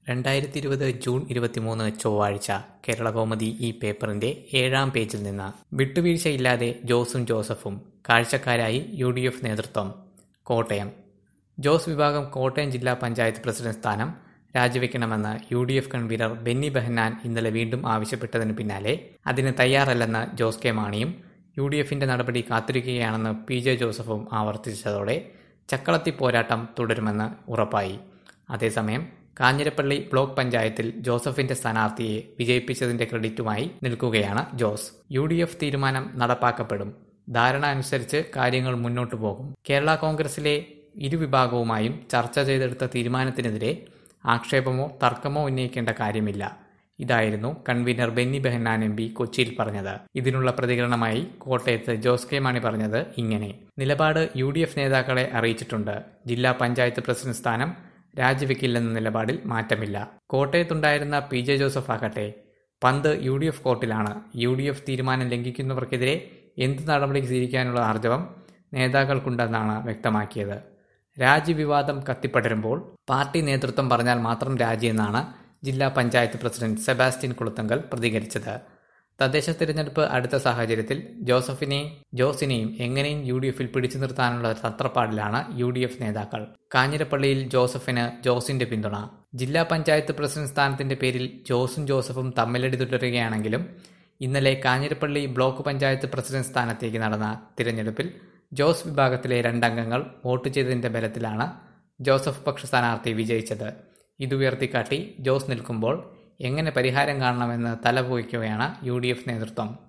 രണ്ടായിരത്തി ഇരുപത് ജൂൺ ഇരുപത്തിമൂന്ന് ചൊവ്വാഴ്ച കേരളകൗമുദി ഈ പേപ്പറിന്റെ ഏഴാം പേജിൽ നിന്ന് വിട്ടുവീഴ്ചയില്ലാതെ ജോസും ജോസഫും കാഴ്ചക്കാരായി യു ഡി എഫ് നേതൃത്വം കോട്ടയം ജോസ് വിഭാഗം കോട്ടയം ജില്ലാ പഞ്ചായത്ത് പ്രസിഡന്റ് സ്ഥാനം രാജിവെക്കണമെന്ന് U D F convener Benny Behanan ഇന്നലെ വീണ്ടും ആവശ്യപ്പെട്ടതിന് പിന്നാലെ അതിന് തയ്യാറല്ലെന്ന് ജോസ് കെ മാണിയും യു ഡി എഫിന്റെ നടപടി കാത്തിരിക്കുകയാണെന്ന് പി ജെ ജോസഫും ആവർത്തിച്ചതോടെ ചക്കളത്തി പോരാട്ടം തുടരുമെന്ന് ഉറപ്പായി അതേസമയം കാഞ്ഞിരപ്പള്ളി ബ്ലോക്ക് പഞ്ചായത്തിൽ ജോസഫിന്റെ സ്ഥാനാർത്ഥിയെ വിജയിപ്പിച്ചതിന്റെ ക്രെഡിറ്റുമായി നിൽക്കുകയാണ് ജോസ് യു ഡി എഫ് തീരുമാനം നടപ്പാക്കപ്പെടും ധാരണ അനുസരിച്ച് കാര്യങ്ങൾ മുന്നോട്ടു പോകും കേരള കോൺഗ്രസിലെ ഇരുവിഭാഗവുമായും ചർച്ച ചെയ്തെടുത്ത തീരുമാനത്തിനെതിരെ ആക്ഷേപമോ തർക്കമോ ഉന്നയിക്കേണ്ട കാര്യമില്ല ഇതായിരുന്നു convener Benny Behanan M P കൊച്ചിയിൽ പറഞ്ഞത് ഇതിനുള്ള പ്രതികരണമായി കോട്ടയത്ത് ജോസ് കെ മാണി പറഞ്ഞത് ഇങ്ങനെ നിലപാട് യു ഡി എഫ് നേതാക്കളെ അറിയിച്ചിട്ടുണ്ട് ജില്ലാ പഞ്ചായത്ത് പ്രസിഡന്റ് സ്ഥാനം രാജിവെക്കില്ലെന്ന നിലപാടിൽ മാറ്റമില്ല കോട്ടയത്തുണ്ടായിരുന്ന പി ജെ ജോസഫ് ആകട്ടെ പന്ത് യു ഡി എഫ് കോർട്ടിലാണ് യു ഡി എഫ് തീരുമാനം ലംഘിക്കുന്നവർക്കെതിരെ എന്ത് നടപടി സ്വീകരിക്കാനുള്ള ആർജവം നേതാക്കൾക്കുണ്ടെന്നാണ് വ്യക്തമാക്കിയത് രാജിവിവാദം കത്തിപ്പടരുമ്പോൾ പാർട്ടി നേതൃത്വം പറഞ്ഞാൽ മാത്രം രാജിയെന്നാണ് ജില്ലാ പഞ്ചായത്ത് പ്രസിഡന്റ് സെബാസ്റ്റ്യൻ കുളത്തങ്കൽ പ്രതികരിച്ചത് തദ്ദേശ തിരഞ്ഞെടുപ്പ് അടുത്ത സാഹചര്യത്തിൽ ജോസഫിനെയും ജോസിനെയും എങ്ങനെയും യു ഡി എഫിൽ പിടിച്ചു നിർത്താനുള്ള തത്രപ്പാടിലാണ് യു ഡി എഫ് നേതാക്കൾ കാഞ്ഞിരപ്പള്ളിയിൽ ജോസഫിന് ജോസിന്റെ പിന്തുണ ജില്ലാ പഞ്ചായത്ത് പ്രസിഡന്റ് സ്ഥാനത്തിന്റെ പേരിൽ ജോസും ജോസഫും തമ്മിലടി തുടരുകയാണെങ്കിലും ഇന്നലെ കാഞ്ഞിരപ്പള്ളി ബ്ലോക്ക് പഞ്ചായത്ത് പ്രസിഡന്റ് സ്ഥാനത്തേക്ക് നടന്ന തിരഞ്ഞെടുപ്പിൽ ജോസ് വിഭാഗത്തിലെ രണ്ടംഗങ്ങൾ വോട്ട് ചെയ്തതിന്റെ ബലത്തിലാണ് ജോസഫ് പക്ഷ സ്ഥാനാർത്ഥി വിജയിച്ചത് ഇതുയർത്തിക്കാട്ടി ജോസ് നിൽക്കുമ്പോൾ എങ്ങനെ പരിഹാരം കാണണമെന്ന് തലപോയിക്കുകയാണ് യു നേതൃത്വം